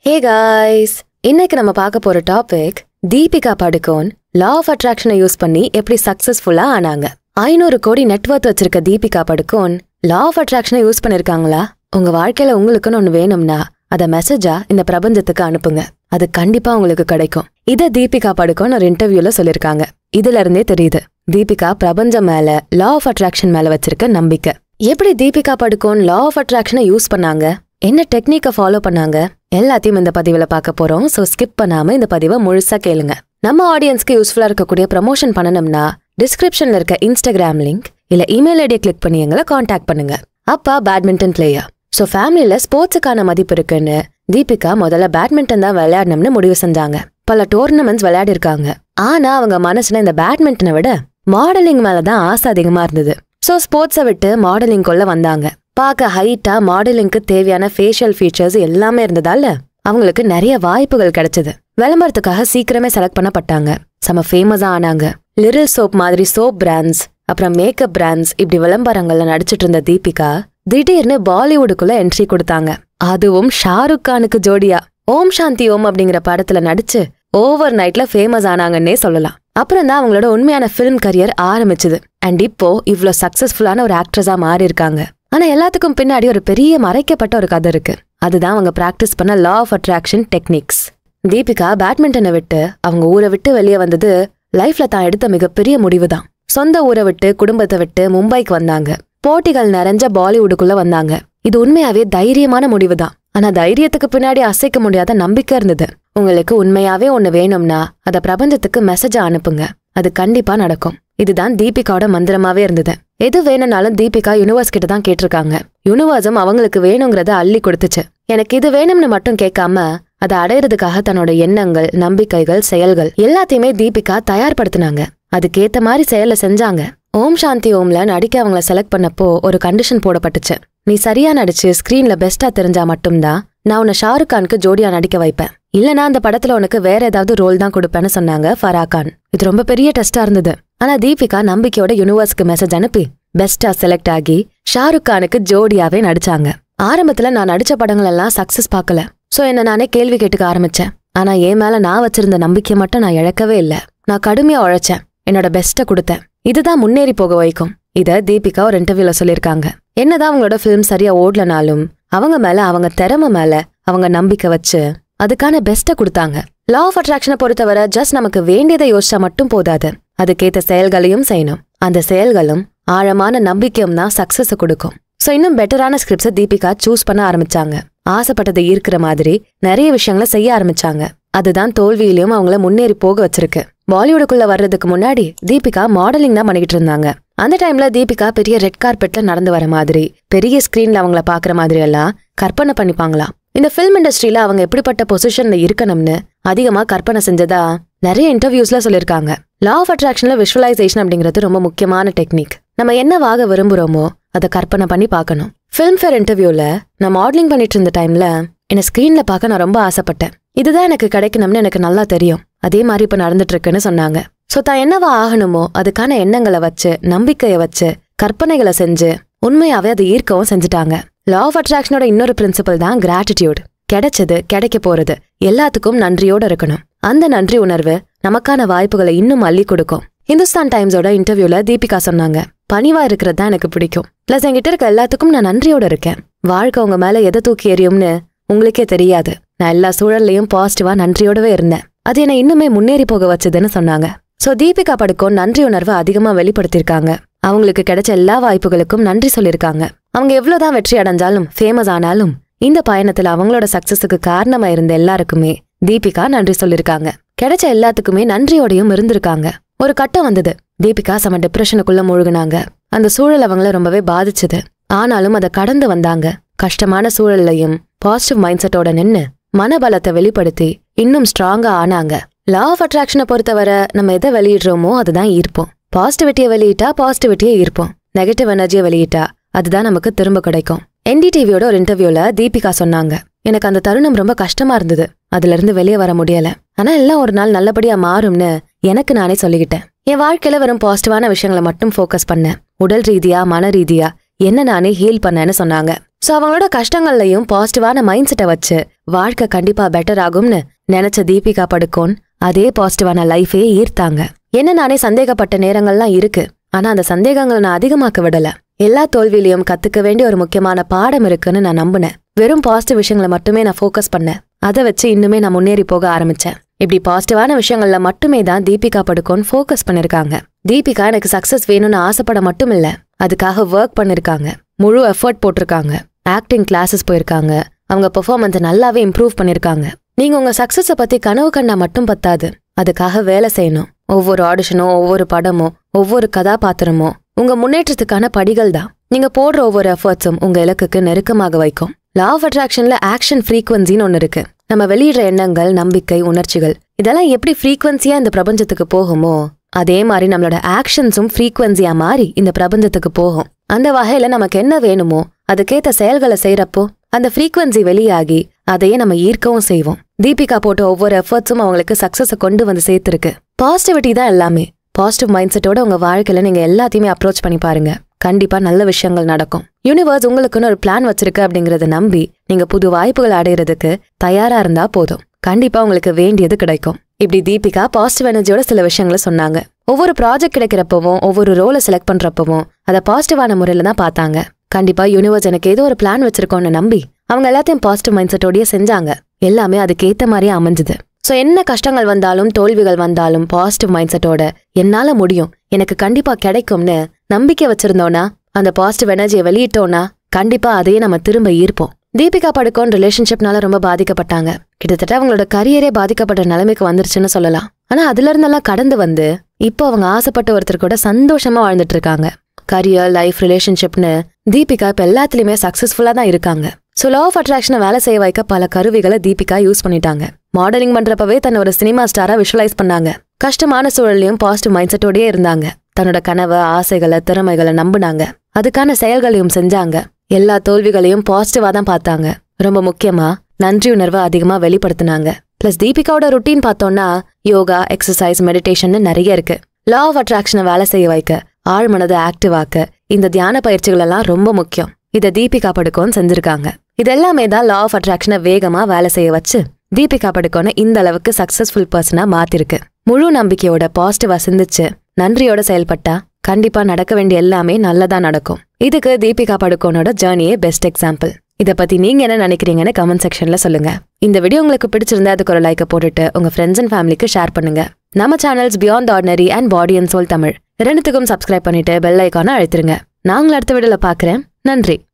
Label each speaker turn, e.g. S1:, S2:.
S1: hey guys இன்னைக்கு நம்ம பார்க்க போற topic Deepika Padukone law of அட்ராக்ஷனை யூஸ் பண்ணி எப்படி சக்சஸ்ஃபுல்லா ஆனாங்க ஐநூறு கோடி நெட்வொர்க் வச்சிருக்க தீபிகா படுகோன் லா ஆஃப் அட்ராக்ஷனை யூஸ் பண்ணிருக்காங்களா உங்க வாழ்க்கையில உங்களுக்குன்னு ஒண்ணு வேணும்னா அத மெசேஜா இந்த பிரபஞ்சத்துக்கு அனுப்புங்க அது கண்டிப்பா உங்களுக்கு கிடைக்கும் இத தீபிகா படுகோன் ஒரு இன்டர்வியூல சொல்லிருக்காங்க இதுல இருந்தே தெரியுது தீபிகா பிரபஞ்சம் மேல லா ஆஃப் அட்ராக்ஷன் மேல வச்சிருக்க நம்பிக்கை எப்படி தீபிகா படுகோன் லா ஆஃப் அட்ராக்ஷனை யூஸ் பண்ணாங்க என்ன டெக்னிக்கை ஃபாலோ பண்ணாங்க எல்லாத்தையும் இந்த பதிவுல பார்க்க போறோம் சோ ஸ்கிப் பண்ணாம இந்த பதிவை முழுசா கேளுங்க நம்ம ஆடியன்ஸ்க்கு யூஸ்ஃபுல்லா இருக்கக்கூடிய ப்ரமோஷன் பண்ணணும்னா டிஸ்கிரிப்ஷன்ல இருக்க இன்ஸ்டாகிராம் லிங்க் இல்ல இமெயில் ஐடியை கிளிக் பண்ணி எங்களை காண்டாக்ட் பண்ணுங்க அப்பா பேட்மிண்டன் பிளேயர் சோ ஃபேமிலில ஸ்போர்ட்ஸுக்கான மதிப்பு இருக்குன்னு தீபிகா முதல்ல பேட்மிண்டன் தான் விளையாடணும்னு முடிவு செஞ்சாங்க பல டோர்னமெண்ட்ஸ் விளையாடி இருக்காங்க ஆனா அவங்க மனசுல இந்த பேட்மிண்டனை விட மாடலிங் மேலதான் ஆசை அதிகமா இருந்தது சோ ஸ்போர்ட்ஸை விட்டு மாடலிங் கொள்ள வந்தாங்க பார்க்க ஹைட்டா மாடலிங்க்கு தேவையான ஃபேஷியல் ஃபீச்சர்ஸ் எல்லாமே இருந்ததால அவங்களுக்கு நிறைய வாய்ப்புகள் கிடைச்சது விளம்பரத்துக்காக சீக்கிரமே செலக்ட் பண்ணப்பட்டாங்க செம ஃபேமஸா ஆனாங்க லிரில் சோப் மாதிரி சோப் பிராண்ட்ஸ் அப்புறம் மேக்கப் பிராண்ட்ஸ் இப்படி விளம்பரங்கள்ல நடிச்சிட்டு இருந்த தீபிகா திடீர்னு பாலிவுட்டுக்குள்ள என்ட்ரி கொடுத்தாங்க அதுவும் ஷாருக் கானுக்கு ஜோடியா ஓம் சாந்தி ஓம் அப்படிங்கிற படத்துல நடிச்சு ஓவர் நைட்ல ஃபேமஸ் ஆனாங்கன்னே சொல்லலாம் அப்புறம் தான் அவங்களோட உண்மையான ஃபிலிம் கரியர் ஆரம்பிச்சது அண்ட் இப்போ இவ்ளோ சக்சஸ்ஃபுல்லான ஒரு ஆக்ட்ரஸா மாறி இருக்காங்க ஆனா எல்லாத்துக்கும் பின்னாடி ஒரு பெரிய மறைக்கப்பட்ட ஒரு கதை இருக்கு அதுதான் அவங்க பிராக்டிஸ் பண்ண law of attraction techniques Deepika பேட்மிண்டனை விட்டு அவங்க ஊரை விட்டு வெளியே வந்தது லைஃப்ல தான் எடுத்த மிகப்பெரிய முடிவு தான் சொந்த ஊரை விட்டு குடும்பத்தை விட்டு மும்பைக்கு வந்தாங்க போட்டிகள் நிறைஞ்ச பாலிவுட்டுக்குள்ள வந்தாங்க இது உண்மையாவே தைரியமான முடிவு தான் ஆனா தைரியத்துக்கு பின்னாடி அசைக்க முடியாத நம்பிக்கை இருந்தது உங்களுக்கு உண்மையாவே ஒண்ணு வேணும்னா அத பிரபஞ்சத்துக்கு மெசேஜா அனுப்புங்க அது கண்டிப்பா நடக்கும் இதுதான் தீபிகாவோட மந்திரமாவே இருந்தது எது வேணும்னாலும் தீபிகா யூனிவர்ஸ் கிட்ட தான் கேட்டிருக்காங்க யூனிவர்ஸும் அவங்களுக்கு வேணுங்கிறத அள்ளி கொடுத்துச்சு எனக்கு இது வேணும்னு மட்டும் கேட்காம அதை அடையிறதுக்காக தன்னோட எண்ணங்கள் நம்பிக்கைகள் செயல்கள் எல்லாத்தையுமே தீபிகா தயார்படுத்தினாங்க அதுக்கேத்த மாதிரி செயலை செஞ்சாங்க ஓம் சாந்தி ஓம்ல நடிக்க அவங்கள செலக்ட் பண்ணப்போ ஒரு கண்டிஷன் போடப்பட்டுச்சு நீ சரியா நடிச்சு ஸ்கிரீன்ல பெஸ்டா தெரிஞ்சா மட்டும்தான் நான் உன்னை ஷாருக் கானுக்கு ஜோடியா நடிக்க வைப்பேன் இல்லனா அந்த படத்துல உனக்கு வேற ஏதாவது ரோல் தான் கொடுப்பேன்னு சொன்னாங்க ஃபரா கான் இது ரொம்ப பெரிய டெஸ்டா இருந்தது ஆனா தீபிகா நம்பிக்கையோட யூனிவர்ஸ்க்கு மெசேஜ் அனுப்பி பெஸ்டா செலக்ட் ஆகி ஷாருக் கானுக்கு ஜோடியாவே நடிச்சாங்க ஆரம்பத்துல நான் நடிச்ச படங்கள் எல்லாம் சக்சஸ் பார்க்கல சோ என்ன நானே கேள்வி கேட்டுக்க ஆரம்பிச்சேன் ஆனா என் மேல நான் வச்சிருந்த நம்பிக்கை மட்டும் நான் இழக்கவே இல்ல நான் கடுமையா உழைச்சேன் என்னோட பெஸ்ட்டை கொடுத்தேன் இதுதான் முன்னேறி போக வைக்கும் இத தீபிகா ஒரு இன்டர்வியூல சொல்லிருக்காங்க என்னதான் அவங்களோட ஃபிலிம் சரியா ஓடலனாலும் அவங்க மேல அவங்க திறமை மேல அவங்க நம்பிக்கை வச்சு அதுக்கான பெஸ்ட்டை கொடுத்தாங்க லா ஆஃப் அட்ராக்ஷனை பொறுத்தவரை ஜஸ்ட் நமக்கு வேண்டியதை யோசிச்சா மட்டும் போதாது அதுக்கேத்த செயல்களையும் செய்யணும் அந்த செயல்களும் ஆழமான நம்பிக்கையும் தான் சக்சஸ் கொடுக்கும் சோ இன்னும் பெட்டரான ஸ்கிரிப்ட்ஸை தீபிகா சூஸ் பண்ண ஆரம்பிச்சாங்க ஆசைப்பட்டதை ஈர்க்கிற மாதிரி நிறைய விஷயங்களை செய்ய ஆரம்பிச்சாங்க அதுதான் தோல்வியிலையும் அவங்கள முன்னேறி போக வச்சிருக்கு பாலிவுடுக்குள்ள வர்றதுக்கு முன்னாடி தீபிகா மாடலிங் தான் பண்ணிக்கிட்டு இருந்தாங்க அந்த டைம்ல தீபிகா பெரிய ரெட் கார்பெட்ல நடந்து வர மாதிரி பெரிய ஸ்கிரீன்ல அவங்கள பாக்குற மாதிரி எல்லாம் கற்பனை பண்ணிப்பாங்களாம் இந்த ஃபிலிம் இண்டஸ்ட்ரியில அவங்க எப்படிப்பட்ட பொசிஷன்ல இருக்கணும்னு அதிகமா கற்பனை செஞ்சதா நிறைய இன்டர்வியூஸ்ல சொல்லிருக்காங்க லா ஆஃப் அட்ராக்ஷன்ல விஷுவலைசேஷன் அப்படிங்கிறது ரொம்ப முக்கியமான டெக்னிக் நம்ம என்னவாக விரும்புறோமோ அதை கற்பனை பண்ணி பார்க்கணும் ஃபிலிம்ஃபேர் இன்டர்வியூல நான் மாடலிங் பண்ணிட்டு இருந்த டைம்ல என்ன ஸ்கிரீன்ல பார்க்க நான் ரொம்ப ஆசைப்பட்டேன் இதுதான் எனக்கு கிடைக்கணும்னு எனக்கு நல்லா தெரியும் அதே மாதிரி இப்ப நடந்துட்டு இருக்குன்னு சொன்னாங்க சோ தான் என்னவா ஆகணுமோ அதுக்கான எண்ணங்களை வச்சு நம்பிக்கைய வச்சு கற்பனைகளை செஞ்சு உண்மையாவே அதை ஈர்க்கவும் செஞ்சுட்டாங்க லா ஆஃப் அட்ராக்ஷனோட இன்னொரு பிரின்சிபல் தான் கிராட்டிடியூட் கிடைச்சது கிடைக்க போறது எல்லாத்துக்கும் நன்றியோட இருக்கணும் அந்த நன்றி உணர்வு நமக்கான வாய்ப்புகளை இன்னும் அள்ளி கொடுக்கும் இந்துஸ்தான் டைம்ஸோட இன்டர்வியூல தீபிகா சொன்னாங்க பணிவா இருக்கிறது தான் எனக்கு பிடிக்கும் பிளஸ் என்கிட்ட இருக்க எல்லாத்துக்கும் நான் நன்றியோட இருக்கேன் வாழ்க்கை உங்க மேல எதை தூக்கி எறியும்னு உங்களுக்கே தெரியாது நான் எல்லா சூழல்லையும் பாசிட்டிவா நன்றியோடவே இருந்தேன் அது என்னை இன்னுமே முன்னேறி போக வச்சதுன்னு சொன்னாங்க சோ தீபிகா படுக்கோன் நன்றி உணர்வை அதிகமா வெளிப்படுத்திருக்காங்க அவங்களுக்கு கிடைச்ச எல்லா வாய்ப்புகளுக்கும் நன்றி சொல்லிருக்காங்க அவங்க எவ்வளவுதான் வெற்றி அடைஞ்சாலும் ஃபேமஸ் ஆனாலும் இந்த பயணத்துல அவங்களோட சக்சஸுக்கு காரணமா இருந்த எல்லாருக்குமே தீபிகா நன்றி சொல்லிருக்காங்க கிடைச்ச எல்லாத்துக்குமே நன்றியோடையும் இருந்திருக்காங்க ஒரு கட்டம் வந்தது தீபிகா செம டிப்ரெஷனுக்குள்ள மூழ்கினாங்க அந்த சூழல் அவங்கள ரொம்பவே பாதிச்சது ஆனாலும் அதை கடந்து வந்தாங்க கஷ்டமான சூழல்லையும் பாசிட்டிவ் மைண்ட் செட்டோட நின்னு மனபலத்தை வெளிப்படுத்தி இன்னும் ஸ்ட்ராங்கா ஆனாங்க லா ஆஃப் அட்ராக்ஷனை பொறுத்தவரை நம்ம எதை வெளியிடுறோமோ அதுதான் ஈர்ப்போம் பாசிட்டிவிட்டியை வெளியிட்டா பாசிட்டிவிட்டியை ஈர்ப்போம் நெகட்டிவ் எனர்ஜியை வெளியிட்டா அதுதான் நமக்கு திரும்ப கிடைக்கும் என்டிடிவியோட ஒரு இன்டர்வியூல தீபிகா சொன்னாங்க எனக்கு அந்த தருணம் ரொம்ப கஷ்டமா இருந்தது அதுல இருந்து வெளியே வர முடியல ஆனா எல்லாம் ஒரு நாள் நல்லபடியா மாறும்னு எனக்கு நானே சொல்லிக்கிட்டேன் என் வாழ்க்கையில வெறும் பாசிட்டிவான விஷயங்களை மட்டும் ஃபோக்கஸ் பண்ணேன் உடல் ரீதியா மன ரீதியா என்ன நானே ஹீல் பண்ணேன்னு சொன்னாங்க சோ அவங்களோட கஷ்டங்கள்லயும் பாசிட்டிவான மைண்ட் செட்டை வச்சு வாழ்க்கை கண்டிப்பா பெட்டர் ஆகும்னு நினைச்ச தீபிகா படுகோன் அதே பாசிட்டிவான லைஃபே ஈர்த்தாங்க என்ன நானே சந்தேகப்பட்ட நேரங்கள்லாம் இருக்கு ஆனா அந்த சந்தேகங்களை நான் அதிகமாக்க விடல எல்லா தோல்வியிலையும் கத்துக்க வேண்டிய ஒரு முக்கியமான பாடம் இருக்குன்னு நான் நம்பினேன் வெறும் பாசிட்டிவ் விஷயங்களை மட்டுமே நான் ஃபோக்கஸ் பண்ணேன் அதை வச்சு இன்னுமே நான் முன்னேறி போக ஆரம்பிச்சேன் இப்படி பாசிட்டிவான விஷயங்கள்ல மட்டுமே தான் தீபிகா படுகோன் ஃபோக்கஸ் பண்ணிருக்காங்க தீபிகா எனக்கு சக்சஸ் வேணும்னு ஆசைப்பட மட்டும் இல்ல அதுக்காக ஒர்க் பண்ணிருக்காங்க முழு எஃபர்ட் போட்டிருக்காங்க ஆக்டிங் கிளாஸஸ் போயிருக்காங்க அவங்க பெர்ஃபார்மன்ஸை நல்லாவே இம்ப்ரூவ் பண்ணிருக்காங்க நீங்க உங்க சக்சஸ பத்தி கனவு கண்டா மட்டும் பத்தாது அதுக்காக வேலை செய்யணும் ஒவ்வொரு ஆடிஷனும் ஒவ்வொரு படமும் ஒவ்வொரு கதாபாத்திரமும் உங்க முன்னேற்றத்துக்கான படிகள் தான் நீங்க போடுற ஒவ்வொரு எஃபர்ட்ஸும் உங்க இலக்குக்கு நெருக்கமாக வைக்கும் லா ஆஃப் அட்ராக்ஷன்ல ஆக்ஷன் ஃப்ரீக்வன்சின்னு ஒன்னு இருக்கு நம்ம வெளியிடுற எண்ணங்கள் நம்பிக்கை உணர்ச்சிகள் இதெல்லாம் எப்படி ஃப்ரீக்வன்சியா இந்த பிரபஞ்சத்துக்கு போகுமோ அதே மாதிரி நம்மளோட ஆக்ஷன்ஸும் ஃப்ரீக்வன்சியா மாறி இந்த பிரபஞ்சத்துக்கு போகும் அந்த வகையில நமக்கு என்ன வேணுமோ அதுக்கேத்த செயல்களை செய்யறப்போ அந்த ஃப்ரீக்வன்சி வெளியாகி அதையே நம்ம ஈர்க்கவும் செய்வோம் தீபிகா போட்ட ஒவ்வொரு எஃபர்ட்ஸும் அவங்களுக்கு சக்சஸ கொண்டு வந்து சேர்த்திருக்கு பாசிட்டிவிட்டி தான் எல்லாமே பாசிட்டிவ் மைண்ட் செட்டோட உங்க வாழ்க்கையில நீங்க எல்லாத்தையுமே அப்ரோச் பண்ணி பாருங்க கண்டிப்பா நல்ல விஷயங்கள் நடக்கும் யூனிவர்ஸ் உங்களுக்குன்னு ஒரு பிளான் வச்சிருக்கு அப்படிங்கறத நம்பி நீங்க புது வாய்ப்புகள் அடையிறதுக்கு தயாரா இருந்தா போதும் கண்டிப்பா உங்களுக்கு வேண்டியது கிடைக்கும் இப்படி தீபிகா பாசிட்டிவ் எனர்ஜியோட சில விஷயங்களை சொன்னாங்க ஒவ்வொரு ப்ராஜெக்ட் கிடைக்கிறப்பவும் ஒவ்வொரு ரோலை செலக்ட் பண்றப்பவும் அதை பாசிட்டிவான முறையில தான் பார்த்தாங்க கண்டிப்பா யூனிவர்ஸ் எனக்கு ஏதோ ஒரு பிளான் வச்சிருக்கோன்னு நம்பி அவங்க எல்லாத்தையும் பாசிட்டிவ் மைண்ட் செட்டோடய செஞ்சாங்க எல்லாமே அதுக்கேத்த மாதிரியே அமைஞ்சுது சோ என்ன கஷ்டங்கள் வந்தாலும் தோல்விகள் வந்தாலும் பாசிட்டிவ் மைண்ட் செட்டோட என்னால முடியும் எனக்கு கண்டிப்பா கிடைக்கும்னு நம்பிக்கை வச்சிருந்தோம்னா அந்த பாசிட்டிவ் எனர்ஜியை வெளியிட்டோம்னா கண்டிப்பா அதையே நம்ம திரும்ப ஈர்ப்போம் தீபிகா படுகோன் ரிலேஷன்ஷிப்னால ரொம்ப பாதிக்கப்பட்டாங்க கிட்டத்தட்ட அவங்களோட கரியரே பாதிக்கப்பட்ட நிலைமைக்கு வந்துருச்சுன்னு சொல்லலாம் ஆனா அதுல இருந்தெல்லாம் கடந்து வந்து இப்போ அவங்க ஆசைப்பட்ட ஒருத்தர் கூட சந்தோஷமா வாழ்ந்துட்டு இருக்காங்க கரியர் லைஃப் ரிலேஷன்ஷிப்னு தீபிகா இப்ப எல்லாத்துலயுமே சக்சஸ்ஃபுல்லா தான் இருக்காங்க ஸோ லா ஆஃப் அட்ராக்ஷனை வேலை செய்ய வைக்க பல கருவிகளை தீபிகா யூஸ் பண்ணிட்டாங்க மாடலிங் பண்றப்பவே தன்னை ஒரு சினிமா ஸ்டாரா விஷுவலைஸ் பண்ணாங்க கஷ்டமான சூழல்லையும் பாசிட்டிவ் மைண்ட் செட்டோடயே இருந்தாங்க தன்னோட கனவு ஆசைகளை திறமைகளை நம்புனாங்க அதுக்கான செயல்களையும் செஞ்சாங்க எல்லா தோல்விகளையும் பாசிட்டிவா தான் பார்த்தாங்க ரொம்ப முக்கியமா நன்றி உணர்வை அதிகமா வெளிப்படுத்தினாங்க பிளஸ் தீபிகாவோட ருட்டீன் பார்த்தோம்னா யோகா எக்ஸசைஸ் மெடிடேஷன் நிறைய இருக்கு லா ஆஃப் அட்ராக்ஷனை வேலை செய்ய வைக்க ஆழ்மனதை ஆக்டிவ் ஆக்க இந்த தியான பயிற்சிகள் எல்லாம் ரொம்ப முக்கியம் இதை தீபிகா படுகோன் செஞ்சிருக்காங்க இது எல்லாமே தான் லா ஆஃப் அட்ராக்ஷனை வேகமா வேலை செய்ய வச்சு தீபிகா படுகோனை இந்த அளவுக்கு சக்சஸ்ஃபுல் பர்சனா மாத்திருக்கு முழு நம்பிக்கையோட பாசிட்டிவா சிந்திச்சு நன்றியோட செயல்பட்டா கண்டிப்பா நடக்க வேண்டிய எல்லாமே நல்லதா நடக்கும் இதுக்கு தீபிகா படுகோனோட ஜேர்னியே பெஸ்ட் எக்ஸாம்பிள் இத பத்தி நீங்க என்ன நினைக்கிறீங்கன்னு கமெண்ட் செக்ஷன்ல சொல்லுங்க இந்த வீடியோ உங்களுக்கு பிடிச்சிருந்தா அதுக்கு ஒரு லைக்க போட்டுட்டு உங்க ஃப்ரெண்ட்ஸ் அண்ட் ஃபேமிலிக்கு ஷேர் பண்ணுங்க நம்ம channels beyond ordinary and body and soul Tamil ரெண்டுத்துக்கும் சப்ஸ்கிரைப் பண்ணிட்டு பெல் ஐக்கான அழுத்திருங்க நான் உங்களை அடுத்த வீடியோல பாக்குறேன் நன்றி